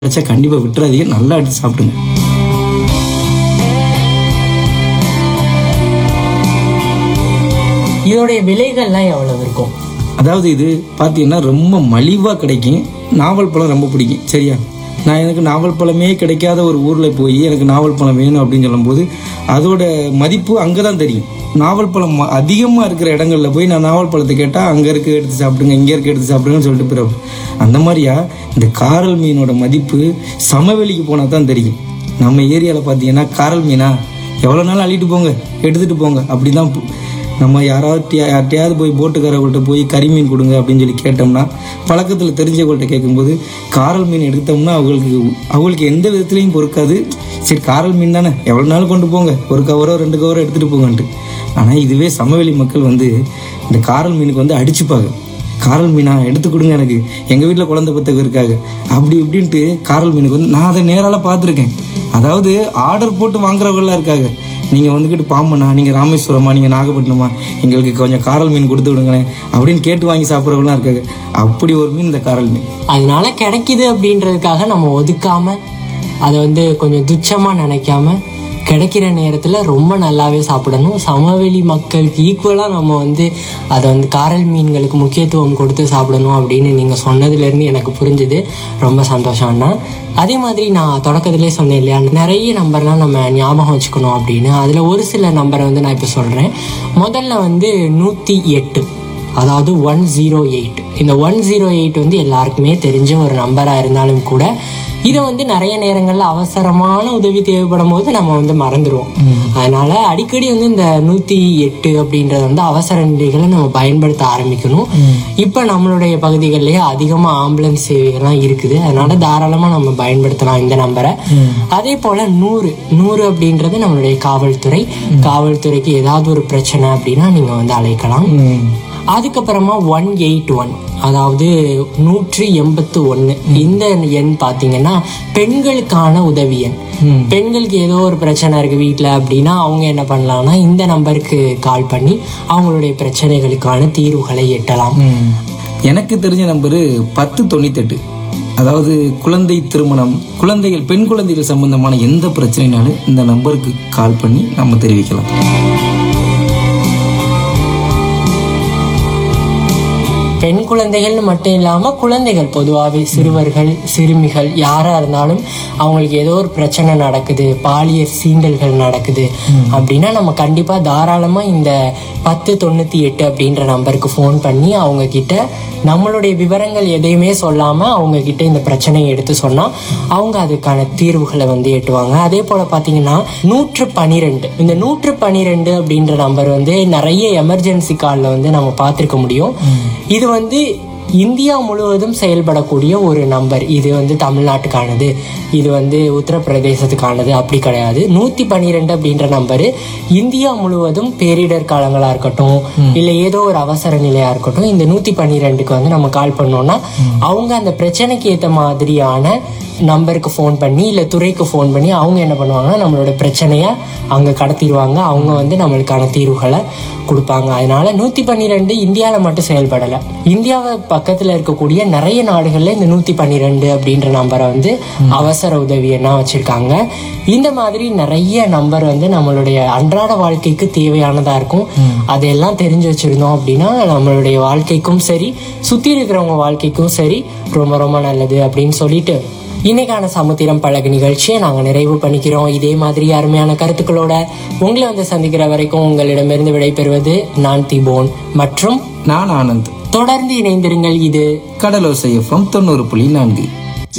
கிடைச்சா கண்டிப்பா விட்டுறாதீங்க நல்லா எடுத்து சாப்பிடுங்க இதோடைய விலைகள்லாம் எவ்வளவு இருக்கும் அதாவது இது பார்த்தீங்கன்னா ரொம்ப மலிவாக கிடைக்கும் நாவல் பழம் ரொம்ப பிடிக்கும் சரியா நான் எனக்கு நாவல் பழமே கிடைக்காத ஒரு ஊரில் போய் எனக்கு நாவல் பழம் வேணும் அப்படின்னு சொல்லும்போது அதோட மதிப்பு அங்கே தான் தெரியும் நாவல் பழம் அதிகமாக இருக்கிற இடங்கள்ல போய் நான் நாவல் பழத்தை கேட்டால் அங்கே இருக்க எடுத்து சாப்பிடுங்க இங்கே இருக்க எடுத்து சாப்பிடுங்கன்னு சொல்லிட்டு பிறகு அந்த மாதிரியா இந்த காரல் மீனோட மதிப்பு சமவெளிக்கு போனால் தான் தெரியும் நம்ம ஏரியாவில் பார்த்தீங்கன்னா காரல் மீனா எவ்வளோ நாள் அள்ளிட்டு போங்க எடுத்துகிட்டு போங்க அப்படி தான் நம்ம யாராவது யார்ட்டையாவது போய் போட்டுக்காரவங்கள்ட்ட போய் கறி மீன் கொடுங்க அப்படின்னு சொல்லி கேட்டோம்னா பழக்கத்தில் தெரிஞ்சவங்கள்ட்ட கேட்கும்போது காரல் மீன் எடுத்தோம்னா அவங்களுக்கு அவங்களுக்கு எந்த விதத்துலையும் பொறுக்காது சரி காரல் மீன் தானே எவ்வளோ நாள் கொண்டு போங்க ஒரு கவரோ ரெண்டு கவரோ எடுத்துகிட்டு போங்கன்ட்டு ஆனால் இதுவே சமவெளி மக்கள் வந்து இந்த காரல் மீனுக்கு வந்து அடிச்சுப்பாங்க காரல் மீனா எடுத்து கொடுங்க எனக்கு எங்கள் வீட்டில் குழந்தை பத்தக்கு இருக்காங்க அப்படி இப்படின்ட்டு காரல் மீனுக்கு வந்து நான் அதை நேரால பார்த்துருக்கேன் அதாவது ஆர்டர் போட்டு வாங்குறவங்களாம் இருக்காங்க நீங்கள் வந்துக்கிட்டு பாம்பண்ணா நீங்கள் ராமேஸ்வரமா நீங்கள் நாகப்பட்டினமா எங்களுக்கு கொஞ்சம் காரல் மீன் கொடுத்து விடுங்களேன் அப்படின்னு கேட்டு வாங்கி சாப்பிட்றவங்களாம் இருக்காங்க அப்படி ஒரு மீன் இந்த காரல் மீன் அதனால கிடைக்குது அப்படின்றதுக்காக நம்ம ஒதுக்காம அதை வந்து கொஞ்சம் துச்சமா நினைக்காம கிடைக்கிற நேரத்தில் ரொம்ப நல்லாவே சாப்பிடணும் சமவெளி மக்களுக்கு ஈக்குவலாக நம்ம வந்து அதை வந்து காரல் மீன்களுக்கு முக்கியத்துவம் கொடுத்து சாப்பிடணும் அப்படின்னு நீங்கள் சொன்னதுலேருந்து எனக்கு புரிஞ்சுது ரொம்ப சந்தோஷம் அண்ணா அதே மாதிரி நான் தொடக்கத்திலே சொன்னேன் இல்லையா நிறைய நம்பர்லாம் நம்ம ஞாபகம் வச்சுக்கணும் அப்படின்னு அதில் ஒரு சில நம்பரை வந்து நான் இப்போ சொல்கிறேன் முதல்ல வந்து நூற்றி எட்டு அதாவது ஒன் ஜீரோ எயிட் இந்த ஒன் ஜீரோ எயிட் வந்து எல்லாருக்குமே தெரிஞ்ச ஒரு நம்பராக இருந்தாலும் கூட இதை வந்து நிறைய நேரங்களில் அவசரமான உதவி தேவைப்படும் போது நம்ம வந்து மறந்துடுவோம் அதனால அடிக்கடி வந்து இந்த நூற்றி எட்டு அப்படின்றத வந்து அவசர நிலைகளை நம்ம பயன்படுத்த ஆரம்பிக்கணும் இப்போ நம்மளுடைய பகுதிகளிலேயே அதிகமாக ஆம்புலன்ஸ் சேவைகள்லாம் இருக்குது அதனால தாராளமாக நம்ம பயன்படுத்தலாம் இந்த நம்பரை அதே போல் நூறு நூறு அப்படின்றது நம்மளுடைய காவல்துறை காவல்துறைக்கு ஏதாவது ஒரு பிரச்சனை அப்படின்னா நீங்கள் வந்து அழைக்கலாம் அதுக்கப்புறமா ஒன் எயிட் ஒன் அதாவது நூற்றி எண்பத்து ஒன்று இந்த எண் பார்த்தீங்கன்னா பெண்களுக்கான உதவி எண் பெண்களுக்கு ஏதோ ஒரு பிரச்சனை இருக்கு வீட்டில் அப்படின்னா அவங்க என்ன பண்ணலாம்னா இந்த நம்பருக்கு கால் பண்ணி அவங்களுடைய பிரச்சனைகளுக்கான தீர்வுகளை எட்டலாம் எனக்கு தெரிஞ்ச நம்பரு பத்து தொண்ணூத்தெட்டு அதாவது குழந்தை திருமணம் குழந்தைகள் பெண் குழந்தைகள் சம்பந்தமான எந்த பிரச்சனைனாலும் இந்த நம்பருக்கு கால் பண்ணி நம்ம தெரிவிக்கலாம் பெண் குழந்தைகள்னு மட்டும் இல்லாமல் குழந்தைகள் பொதுவாகவே சிறுவர்கள் சிறுமிகள் யாராக இருந்தாலும் அவங்களுக்கு ஏதோ ஒரு பிரச்சனை நடக்குது பாலியல் சீண்டல்கள் நடக்குது அப்படின்னா நம்ம கண்டிப்பாக தாராளமாக இந்த பத்து தொண்ணூற்றி எட்டு அப்படின்ற நம்பருக்கு ஃபோன் பண்ணி அவங்க கிட்ட நம்மளுடைய விவரங்கள் எதையுமே சொல்லாமல் அவங்க கிட்ட இந்த பிரச்சனையை எடுத்து சொன்னால் அவங்க அதுக்கான தீர்வுகளை வந்து எட்டுவாங்க அதே போல் பார்த்தீங்கன்னா நூற்று பனிரெண்டு இந்த நூற்று பனிரெண்டு அப்படின்ற நம்பர் வந்து நிறைய எமர்ஜென்சி காலில் வந்து நம்ம பார்த்துருக்க முடியும் இது வந்து இந்தியா முழுவதும் செயல்படக்கூடிய ஒரு நம்பர் இது வந்து தமிழ்நாட்டுக்கானது இது வந்து உத்தரப்பிரதேசத்துக்கானது அப்படி கிடையாது நூத்தி பன்னிரெண்டு அப்படின்ற நம்பரு இந்தியா முழுவதும் பேரிடர் காலங்களா இருக்கட்டும் இல்ல ஏதோ ஒரு அவசர நிலையா இருக்கட்டும் இந்த நூத்தி பன்னிரெண்டுக்கு வந்து நம்ம கால் பண்ணோம்னா அவங்க அந்த பிரச்சனைக்கு ஏத்த மாதிரியான நம்பருக்கு ஃபோன் பண்ணி இல்லை துறைக்கு ஃபோன் பண்ணி அவங்க என்ன பண்ணுவாங்கன்னா நம்மளோட பிரச்சனையை அங்கே கடத்திடுவாங்க அவங்க வந்து நம்மளுக்கான தீர்வுகளை கொடுப்பாங்க அதனால நூற்றி பன்னிரெண்டு இந்தியாவில் மட்டும் செயல்படலை இந்தியாவை பக்கத்தில் இருக்கக்கூடிய நிறைய நாடுகளில் இந்த நூற்றி பன்னிரெண்டு அப்படின்ற நம்பரை வந்து அவசர உதவி என்ன வச்சுருக்காங்க இந்த மாதிரி நிறைய நம்பர் வந்து நம்மளுடைய அன்றாட வாழ்க்கைக்கு தேவையானதாக இருக்கும் அதையெல்லாம் தெரிஞ்சு வச்சுருந்தோம் அப்படின்னா நம்மளுடைய வாழ்க்கைக்கும் சரி சுற்றி இருக்கிறவங்க வாழ்க்கைக்கும் சரி ரொம்ப ரொம்ப நல்லது அப்படின்னு சொல்லிட்டு இன்னைக்கான சமுத்திரம் பழகு நிகழ்ச்சியை நாங்கள் நிறைவு பண்ணிக்கிறோம் இதே மாதிரி அருமையான கருத்துக்களோட உங்களை வந்து சந்திக்கிற வரைக்கும் உங்களிடமிருந்து விடைபெறுவது நான் திபோன் மற்றும் நான் ஆனந்த் தொடர்ந்து இணைந்திருங்கள் இது கடலோசை எஃப்எம் தொண்ணூறு புள்ளி நான்கு